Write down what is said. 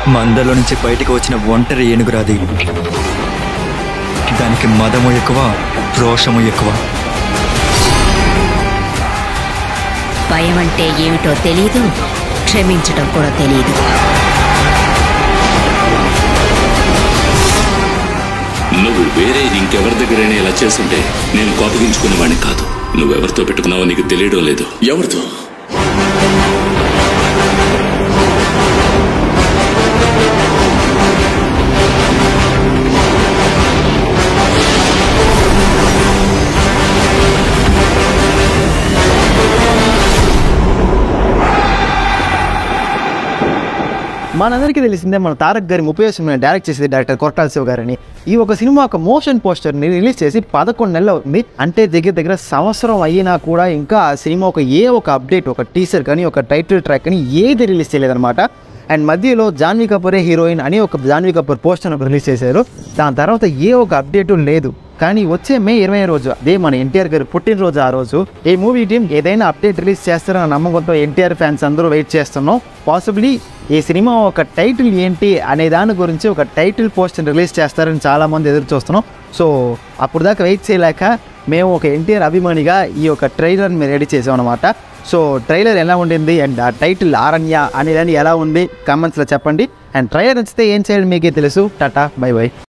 మందలో నుంచి బయటికి వచ్చిన ఒంటరి ఏనుగురాది దానికి మదము ఎక్కువ రోషము ఎక్కువ భయం అంటే ఏమిటో తెలీదు క్షమించటం కూడా తెలీదు నువ్వు వేరే ఇంకెవరి దగ్గరైనా ఇలా చేస్తుంటే నేను కోపగించుకునేవాడిని కాదు నువ్వెవరితో పెట్టుకున్నావో నీకు తెలియడం లేదు ఎవరితో మనందరికీ తెలిసిందే మన తారక్ గారి ముప్పై సినిమా డైరెక్ట్ చేసేది డైరెక్టర్ కొట్టాల శివ గారని ఈ ఒక సినిమా ఒక మోషన్ పోస్టర్ని రిలీజ్ చేసి పదకొండు నెలలు అవుతుంది అంటే దగ్గర దగ్గర సంవత్సరం అయినా కూడా ఇంకా ఆ సినిమా ఒక ఏ ఒక అప్డేట్ ఒక టీసర్ కానీ ఒక టైటిల్ ట్రాక్ కానీ ఏది రిలీజ్ చేయలేదన్నమాట అండ్ మధ్యలో జాన్వీ కపూరే హీరోయిన్ అని ఒక జాన్వీ కపూర్ పోస్టర్ ఒక రిలీజ్ చేశారు దాని తర్వాత ఏ ఒక అప్డేటు లేదు కానీ వచ్చే మే ఇరవై రోజు అదే మన ఎన్టీఆర్ గారి పుట్టినరోజు ఆ రోజు ఈ మూవీ టీం ఏదైనా అప్డేట్ రిలీజ్ చేస్తారన్న నమ్మకంతో ఎన్టీఆర్ ఫ్యాన్స్ అందరూ వెయిట్ చేస్తున్నాం పాసిబ్లీ ఈ సినిమా ఒక టైటిల్ ఏంటి అనే దాని గురించి ఒక టైటిల్ పోస్టర్ రిలీజ్ చేస్తారని చాలామంది ఎదురు చూస్తున్నాం సో అప్పుడు దాకా వెయిట్ చేయలేక మేము ఒక ఎన్టీఆర్ అభిమానిగా ఈ యొక్క ట్రైలర్ మేము రెడీ చేసాం అనమాట సో ట్రైలర్ ఎలా ఉండింది అండ్ ఆ టైటిల్ ఆరణ్య అనేదాన్ని ఎలా ఉంది కామెంట్స్లో చెప్పండి అండ్ ట్రైలర్ నచ్చితే ఏం చేయాలి మీకే తెలుసు టాటా బై బై